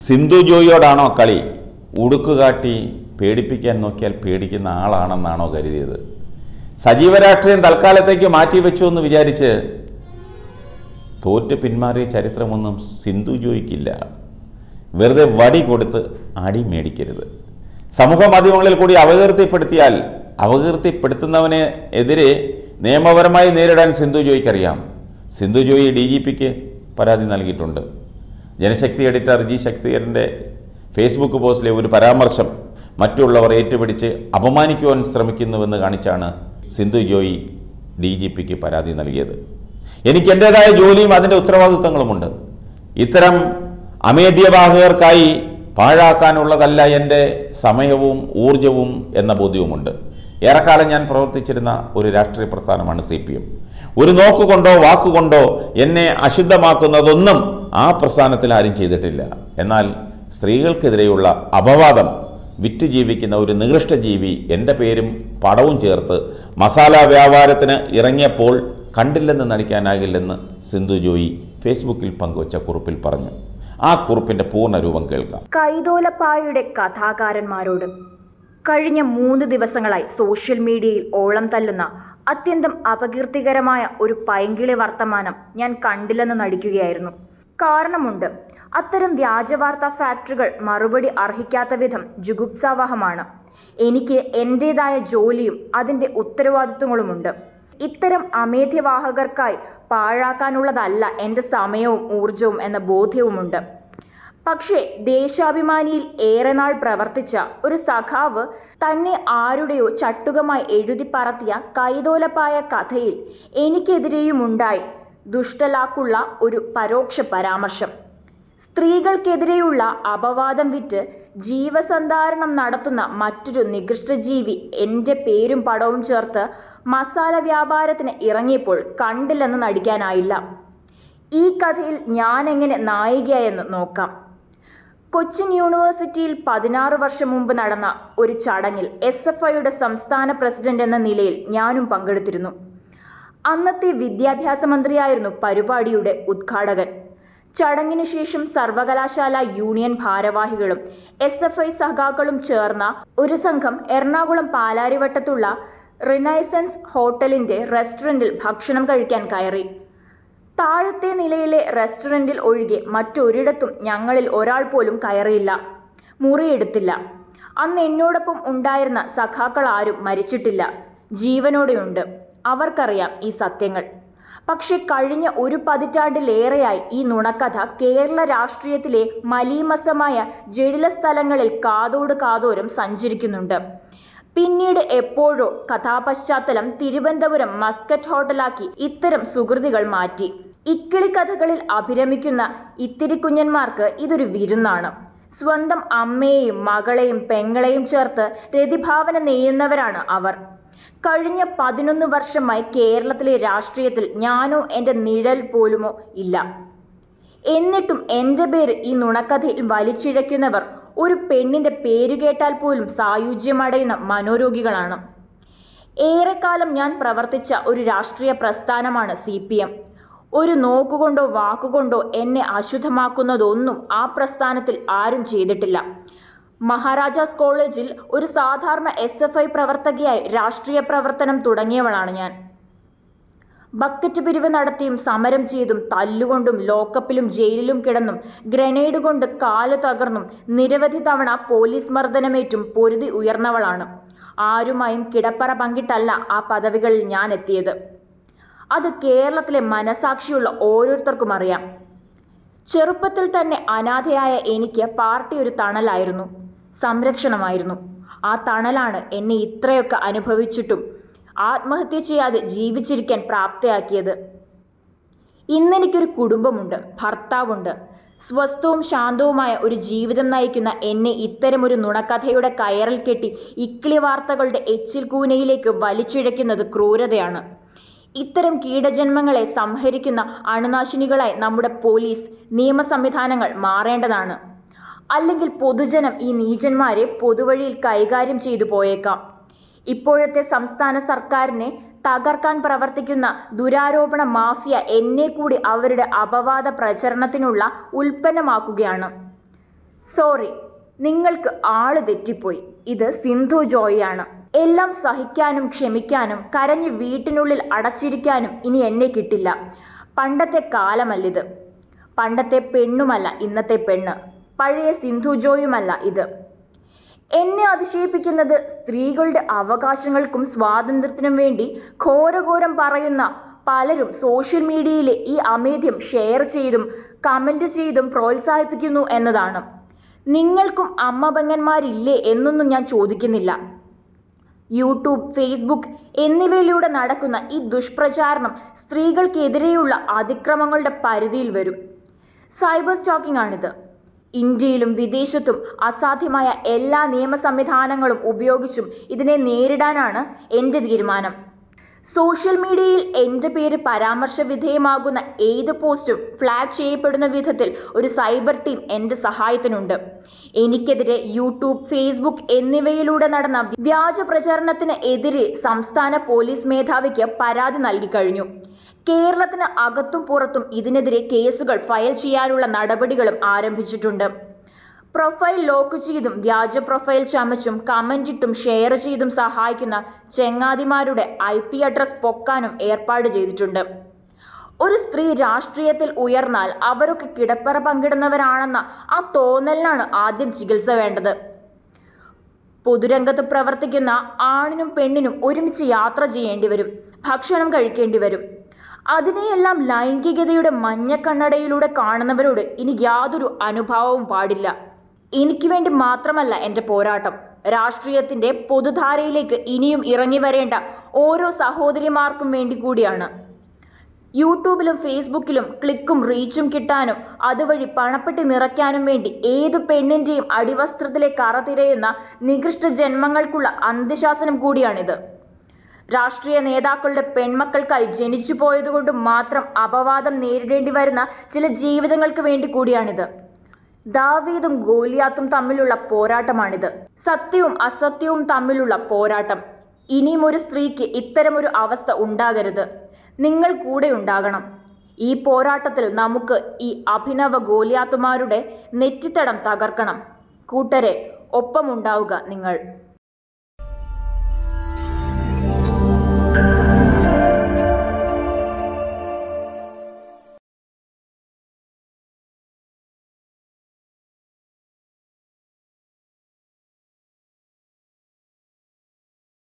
സിന്ധു ജോയിയോടാണോ കളി ഉടുക്കുകാട്ടി പേടിപ്പിക്കാൻ നോക്കിയാൽ പേടിക്കുന്ന ആളാണെന്നാണോ കരുതിയത് സജീവ രാഷ്ട്രീയം തൽക്കാലത്തേക്ക് മാറ്റിവെച്ചു എന്ന് വിചാരിച്ച് തോറ്റ് പിന്മാറിയ ചരിത്രമൊന്നും സിന്ധു ജോയിക്കില്ല വെറുതെ വടി കൊടുത്ത് അടി മേടിക്കരുത് സമൂഹ മാധ്യമങ്ങളിൽ കൂടി അപകീർത്തിപ്പെടുത്തിയാൽ അപകീർത്തിപ്പെടുത്തുന്നവനെ എതിരെ നിയമപരമായി നേരിടാൻ സിന്ധു ജോയിക്കറിയാം സിന്ധു ജോയി ഡി ജി പിക്ക് പരാതി നൽകിയിട്ടുണ്ട് ജനശക്തി എഡിറ്റർ ജി ശക്തിധരൻ്റെ ഫേസ്ബുക്ക് പോസ്റ്റിലെ ഒരു പരാമർശം മറ്റുള്ളവർ ഏറ്റുപിടിച്ച് അപമാനിക്കുവാൻ ശ്രമിക്കുന്നുവെന്ന് കാണിച്ചാണ് സിന്ധു ജോയി ഡി ജി പിക്ക് പരാതി നൽകിയത് എനിക്ക് എൻ്റേതായ ജോലിയും അതിൻ്റെ ഉത്തരവാദിത്തങ്ങളുമുണ്ട് ഇത്തരം അമേദ്യവാഹകർക്കായി പാഴാക്കാനുള്ളതല്ല എൻ്റെ സമയവും ഊർജവും എന്ന ബോധ്യവുമുണ്ട് ഏറെക്കാലം ഞാൻ പ്രവർത്തിച്ചിരുന്ന ഒരു രാഷ്ട്രീയ പ്രസ്ഥാനമാണ് സി പി എം ഒരു നോക്കുകൊണ്ടോ വാക്കുകൊണ്ടോ എന്നെ അശുദ്ധമാക്കുന്നതൊന്നും ആ പ്രസ്ഥാനത്തിൽ ആരും ചെയ്തിട്ടില്ല എന്നാൽ സ്ത്രീകൾക്കെതിരെയുള്ള അപവാദം വിറ്റ് ജീവിക്കുന്ന ഒരു നികൃഷ്ട ജീവി എൻ്റെ പേരും പടവും ചേർത്ത് മസാല വ്യാപാരത്തിന് ഇറങ്ങിയപ്പോൾ കണ്ടില്ലെന്ന് നടിക്കാനാകില്ലെന്ന് സിന്ധു ജോയി ഫേസ്ബുക്കിൽ പങ്കുവച്ച കുറിപ്പിൽ പറഞ്ഞു ആ കുറിപ്പിൻ്റെ പൂർണ്ണരൂപം കേൾക്കാം കൈതോലപ്പായുടെ കഥാകാരന്മാരോട് കഴിഞ്ഞ മൂന്ന് ദിവസങ്ങളായി സോഷ്യൽ മീഡിയയിൽ ഓളം തല്ലുന്ന അത്യന്തം അപകീർത്തികരമായ ഒരു പൈങ്കിളി വർത്തമാനം ഞാൻ കണ്ടില്ലെന്ന് നടിക്കുകയായിരുന്നു കാരണമുണ്ട് അത്തരം വ്യാജവാർത്താ ഫാക്ടറികൾ മറുപടി അർഹിക്കാത്ത വിധം ജുഗുപ്സാവഹമാണ് എനിക്ക് എൻ്റേതായ ജോലിയും അതിൻ്റെ ഉത്തരവാദിത്വങ്ങളുമുണ്ട് ഇത്തരം അമേധ്യവാഹകർക്കായി പാഴാക്കാനുള്ളതല്ല എൻ്റെ സമയവും ഊർജവും എന്ന ബോധ്യവുമുണ്ട് പക്ഷേ ദേശാഭിമാനിയിൽ ഏറെ നാൾ പ്രവർത്തിച്ച ഒരു സഖാവ് തന്നെ ആരുടെയോ ചട്ടുകമായി എഴുതി പറത്തിയ കൈതോലപ്പായ കഥയിൽ എനിക്കെതിരെയുമുണ്ടായി ദുഷ്ടലാക്കുള്ള ഒരു പരോക്ഷ പരാമർശം സ്ത്രീകൾക്കെതിരെയുള്ള അപവാദം വിറ്റ് ജീവസന്ധാരണം നടത്തുന്ന മറ്റൊരു നികൃഷ്ടജീവി എൻ്റെ പേരും പടവും ചേർത്ത് മസാല വ്യാപാരത്തിന് ഇറങ്ങിയപ്പോൾ കണ്ടില്ലെന്ന് നടിക്കാനായില്ല ഈ കഥയിൽ ഞാൻ എങ്ങനെ നായികയെന്ന് നോക്കാം കൊച്ചിൻ യൂണിവേഴ്സിറ്റിയിൽ പതിനാറ് വർഷം മുമ്പ് നടന്ന ഒരു ചടങ്ങിൽ എസ് എഫ് ഐയുടെ സംസ്ഥാന പ്രസിഡന്റ് എന്ന നിലയിൽ ഞാനും പങ്കെടുത്തിരുന്നു അന്നത്തെ വിദ്യാഭ്യാസ മന്ത്രിയായിരുന്നു പരിപാടിയുടെ ഉദ്ഘാടകൻ ചടങ്ങിന് ശേഷം സർവകലാശാല യൂണിയൻ ഭാരവാഹികളും എസ് എഫ് ഐ സഖാക്കളും ചേർന്ന ഒരു സംഘം എറണാകുളം പാലാരിവട്ടത്തുള്ള റിനൈസൻസ് ഹോട്ടലിന്റെ റെസ്റ്റോറന്റിൽ ഭക്ഷണം കഴിക്കാൻ കയറി താഴത്തെ നിലയിലെ റെസ്റ്റോറന്റിൽ ഒഴികെ മറ്റൊരിടത്തും ഞങ്ങളിൽ ഒരാൾ പോലും കയറിയില്ല മുറിയെടുത്തില്ല അന്ന് എന്നോടൊപ്പം ഉണ്ടായിരുന്ന സഖാക്കൾ ആരും മരിച്ചിട്ടില്ല ജീവനോടെയുണ്ട് അവർക്കറിയാം ഈ സത്യങ്ങൾ പക്ഷെ കഴിഞ്ഞ ഒരു പതിറ്റാണ്ടിലേറെയായി ഈ നുണക്കഥ കേരള രാഷ്ട്രീയത്തിലെ മലീമസമായ ജടില സ്ഥലങ്ങളിൽ കാതോട് കാതോരം സഞ്ചരിക്കുന്നുണ്ട് പിന്നീട് എപ്പോഴോ കഥാപശ്ചാത്തലം തിരുവനന്തപുരം മസ്കറ്റ് ഹോട്ടലാക്കി ഇത്തരം സുഹൃതികൾ മാറ്റി ഇക്കിളി കഥകളിൽ അഭിരമിക്കുന്ന ഇത്തിരി കുഞ്ഞന്മാർക്ക് ഇതൊരു വിരുന്നാണ് സ്വന്തം അമ്മയെയും മകളെയും പെങ്ങളെയും ചേർത്ത് രതിഭാവന നെയ്യുന്നവരാണ് അവർ കഴിഞ്ഞ പതിനൊന്ന് വർഷമായി കേരളത്തിലെ രാഷ്ട്രീയത്തിൽ ഞാനോ എൻ്റെ നിഴൽ പോലുമോ ഇല്ല എന്നിട്ടും എൻ്റെ പേര് ഈ നുണക്കഥയിൽ വലിച്ചിഴയ്ക്കുന്നവർ ഒരു പെണ്ണിൻ്റെ പേര് കേട്ടാൽ പോലും സായുജ്യമടയുന്ന മനോരോഗികളാണ് ഏറെക്കാലം ഞാൻ പ്രവർത്തിച്ച ഒരു രാഷ്ട്രീയ പ്രസ്ഥാനമാണ് സി പി എം ഒരു നോക്കുകൊണ്ടോ വാക്കുകൊണ്ടോ എന്നെ അശുദ്ധമാക്കുന്നതൊന്നും ആ പ്രസ്ഥാനത്തിൽ ആരും ചെയ്തിട്ടില്ല മഹാരാജാസ് കോളേജിൽ ഒരു സാധാരണ എസ് എഫ് ഐ പ്രവർത്തകയായി രാഷ്ട്രീയ പ്രവർത്തനം തുടങ്ങിയവളാണ് ഞാൻ ബക്കറ്റ് പിരിവ് നടത്തിയും സമരം ചെയ്തും തല്ലുകൊണ്ടും ലോക്കപ്പിലും ജയിലിലും കിടന്നും ഗ്രനേഡ് കൊണ്ട് കാല് തകർന്നും നിരവധി തവണ പോലീസ് മർദ്ദനമേറ്റും പൊരുതി ഉയർന്നവളാണ് ആരുമായും കിടപ്പറ പങ്കിട്ടല്ല ആ പദവികളിൽ ഞാൻ എത്തിയത് അത് കേരളത്തിലെ മനസാക്ഷിയുള്ള ഓരോരുത്തർക്കും അറിയാം ചെറുപ്പത്തിൽ തന്നെ അനാഥയായ എനിക്ക് പാർട്ടി ഒരു തണലായിരുന്നു സംരക്ഷണമായിരുന്നു ആ തണലാണ് എന്നെ ഇത്രയൊക്കെ അനുഭവിച്ചിട്ടും ആത്മഹത്യ ചെയ്യാതെ ജീവിച്ചിരിക്കാൻ പ്രാപ്തയാക്കിയത് ഇന്നെനിക്കൊരു കുടുംബമുണ്ട് ഭർത്താവുണ്ട് സ്വസ്ഥവും ശാന്തവുമായ ഒരു ജീവിതം നയിക്കുന്ന എന്നെ ഇത്തരമൊരു നുണക്കഥയുടെ കയറിൽ കെട്ടി ഇക്കിളി വാർത്തകളുടെ എച്ചിൽ കൂനയിലേക്ക് വലിച്ചിഴയ്ക്കുന്നത് ക്രൂരതയാണ് ഇത്തരം കീടജന്മങ്ങളെ സംഹരിക്കുന്ന അണുനാശിനികളായി നമ്മുടെ പോലീസ് നിയമ സംവിധാനങ്ങൾ മാറേണ്ടതാണ് അല്ലെങ്കിൽ പൊതുജനം ഈ നീചന്മാരെ പൊതുവഴിയിൽ കൈകാര്യം ചെയ്തു പോയേക്കാം ഇപ്പോഴത്തെ സംസ്ഥാന സർക്കാരിനെ തകർക്കാൻ പ്രവർത്തിക്കുന്ന ദുരാരോപണ മാഫിയ എന്നെ കൂടി അവരുടെ അപവാദ പ്രചരണത്തിനുള്ള ഉൽപ്പന്നമാക്കുകയാണ് സോറി നിങ്ങൾക്ക് ആള് തെറ്റിപ്പോയി ഇത് സിന്ധു ജോയിയാണ് എല്ലാം സഹിക്കാനും ക്ഷമിക്കാനും കരഞ്ഞ് വീട്ടിനുള്ളിൽ അടച്ചിരിക്കാനും ഇനി എന്നെ കിട്ടില്ല പണ്ടത്തെ കാലമല്ലിത് പണ്ടത്തെ പെണ്ണുമല്ല ഇന്നത്തെ പെണ്ണ് പഴയ സിന്ധു ജോയുമല്ല ഇത് എന്നെ അതിശയിപ്പിക്കുന്നത് സ്ത്രീകളുടെ അവകാശങ്ങൾക്കും സ്വാതന്ത്ര്യത്തിനും വേണ്ടി ഘോരഘോരം പറയുന്ന പലരും സോഷ്യൽ മീഡിയയിലെ ഈ അമേദ്യം ഷെയർ ചെയ്തും കമൻറ്റ് ചെയ്തും പ്രോത്സാഹിപ്പിക്കുന്നു എന്നതാണ് നിങ്ങൾക്കും അമ്മപെങ്ങന്മാരില്ലേ എന്നൊന്നും ഞാൻ ചോദിക്കുന്നില്ല യൂട്യൂബ് ഫേസ്ബുക്ക് എന്നിവയിലൂടെ നടക്കുന്ന ഈ ദുഷ്പ്രചാരണം സ്ത്രീകൾക്കെതിരെയുള്ള അതിക്രമങ്ങളുടെ പരിധിയിൽ വരും സൈബർ സ്റ്റോക്കിംഗ് ആണിത് ഇന്ത്യയിലും വിദേശത്തും അസാധ്യമായ എല്ലാ നിയമ സംവിധാനങ്ങളും ഉപയോഗിച്ചും ഇതിനെ നേരിടാനാണ് എൻ്റെ തീരുമാനം സോഷ്യൽ മീഡിയയിൽ എൻ്റെ പേര് പരാമർശ വിധേയമാകുന്ന ഏത് പോസ്റ്റും ഫ്ലാഗ് ചെയ്യപ്പെടുന്ന വിധത്തിൽ ഒരു സൈബർ ടീം എൻ്റെ സഹായത്തിനുണ്ട് എനിക്കെതിരെ യൂട്യൂബ് ഫേസ്ബുക്ക് എന്നിവയിലൂടെ നടന്ന വ്യാജ പ്രചാരണത്തിന് എതിരെ സംസ്ഥാന പോലീസ് മേധാവിക്ക് പരാതി നൽകി കഴിഞ്ഞു കേരളത്തിന് അകത്തും പുറത്തും ഇതിനെതിരെ കേസുകൾ ഫയൽ ചെയ്യാനുള്ള നടപടികളും ആരംഭിച്ചിട്ടുണ്ട് പ്രൊഫൈൽ ലോക്ക് ചെയ്തും വ്യാജ പ്രൊഫൈൽ ചമച്ചും കമന്റ് ഇട്ടും ഷെയർ ചെയ്തും സഹായിക്കുന്ന ചെങ്ങാതിമാരുടെ ഐ പി അഡ്രസ് പൊക്കാനും ഏർപ്പാട് ചെയ്തിട്ടുണ്ട് ഒരു സ്ത്രീ രാഷ്ട്രീയത്തിൽ ഉയർന്നാൽ അവരൊക്കെ കിടപ്പറ പങ്കിടുന്നവരാണെന്ന ആ തോന്നലിനാണ് ആദ്യം ചികിത്സ വേണ്ടത് പൊതുരംഗത്ത് പ്രവർത്തിക്കുന്ന ആണിനും പെണ്ണിനും ഒരുമിച്ച് യാത്ര ചെയ്യേണ്ടി വരും ഭക്ഷണം കഴിക്കേണ്ടി വരും അതിനെയെല്ലാം ലൈംഗികതയുടെ മഞ്ഞക്കണ്ണടയിലൂടെ കാണുന്നവരോട് ഇനി യാതൊരു അനുഭാവവും പാടില്ല എനിക്ക് വേണ്ടി മാത്രമല്ല എൻ്റെ പോരാട്ടം രാഷ്ട്രീയത്തിൻ്റെ പൊതുധാരയിലേക്ക് ഇനിയും ഇറങ്ങി വരേണ്ട ഓരോ സഹോദരിമാർക്കും വേണ്ടി കൂടിയാണ് യൂട്യൂബിലും ഫേസ്ബുക്കിലും ക്ലിക്കും റീച്ചും കിട്ടാനും അതുവഴി പണപ്പെട്ടി നിറയ്ക്കാനും വേണ്ടി ഏതു പെണ്ണിൻ്റെയും അടിവസ്ത്രത്തിലെ കറ തിരയുന്ന നികൃഷ്ട ജന്മങ്ങൾക്കുള്ള അന്ത്യശാസനം കൂടിയാണിത് രാഷ്ട്രീയ നേതാക്കളുടെ പെൺമക്കൾക്കായി ജനിച്ചു പോയതുകൊണ്ട് മാത്രം അപവാദം നേരിടേണ്ടി വരുന്ന ചില ജീവിതങ്ങൾക്ക് വേണ്ടി കൂടിയാണിത് ദാവീദും ഗോലിയാത്തും തമ്മിലുള്ള പോരാട്ടമാണിത് സത്യവും അസത്യവും തമ്മിലുള്ള പോരാട്ടം ഇനിയും ഒരു സ്ത്രീക്ക് ഇത്തരമൊരു അവസ്ഥ ഉണ്ടാകരുത് നിങ്ങൾ കൂടെ ഉണ്ടാകണം ഈ പോരാട്ടത്തിൽ നമുക്ക് ഈ അഭിനവ ഗോലിയാത്തുമാരുടെ നെറ്റിത്തടം തകർക്കണം കൂട്ടരെ ഒപ്പമുണ്ടാവുക നിങ്ങൾ